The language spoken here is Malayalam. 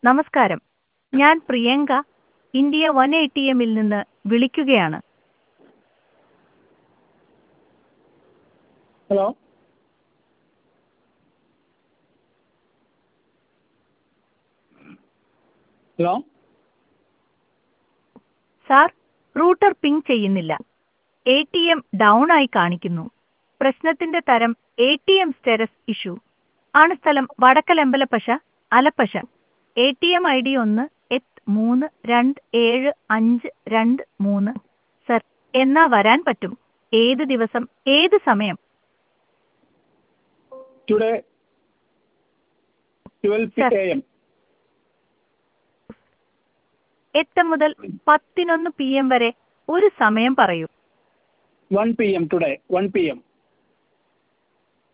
നമസ്കാരം ഞാൻ Priyanka India one A T എമ്മിൽ നിന്ന് വിളിക്കുകയാണ് hello hello sir router ping ചെയ്യുന്നില്ല എ ടി എം ഡൗൺ ആയി കാണിക്കുന്നു പ്രശ്നത്തിന്റെ തരം A T M status issue ആണ് സ്ഥലം വടക്കലമ്പലപ്പശ അലപ്പശ A T M I D ഒന്ന് എത്ത് മൂന്ന് രണ്ട് ഏഴ് അഞ്ച് രണ്ട് മൂന്ന് സർ എന്നാ വരാൻ പറ്റും ഏത് ദിവസം ഏത് സമയം today twelve Sir. A M എട്ട് മുതൽ പത്തിനൊന്ന് പി എം വരെ ഒരു സമയം പറയൂ one P M today one P M